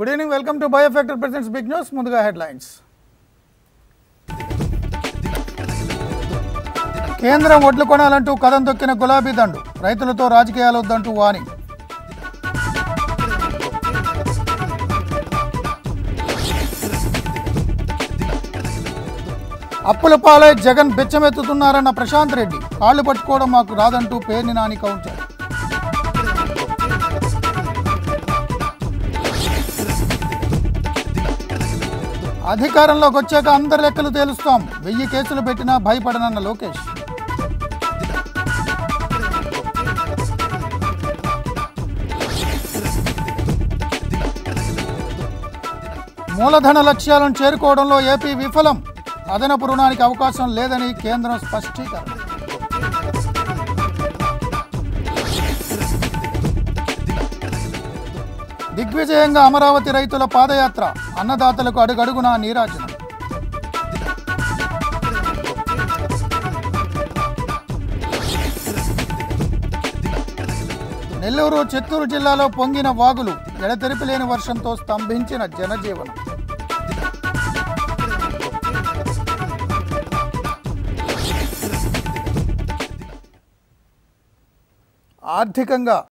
good evening welcome to bio factor presents big news ముందుగా headlines కేంద్రం ఒడ్లు కొనాలంటూ కథం తొక్కిన గులాబీ దండు రైతులతో రాజకీయాలు వద్దంటూ వాణి అప్పుల పాలై జగన్ బెచ్చమెత్తుతున్నారన్న ప్రశాంత్ రెడ్డి కాళ్ళు పట్టుకోవడం మాకు రాదంటూ పేర్ని నాని కౌంటర్ అధికారంలోకి వచ్చాక అందరి లెక్కలు తేలుస్తాం వెయ్యి కేసులు పెట్టినా భయపడనన్న లోకేష్ మూలధన లక్ష్యాలను చేరుకోవడంలో ఏపీ విఫలం అదనపు రుణానికి అవకాశం లేదని కేంద్రం స్పష్టీకరణ దిగ్విజయంగా అమరావతి రైతుల పాదయాత్ర అన్నదాతలకు అడుగడుగునా నీరాజనం నెల్లూరు చిత్తూరు జిల్లాలో పొంగిన వాగులు ఎడతెరిపి లేని వర్షంతో స్తంభించిన జనజీవనం ఆర్థికంగా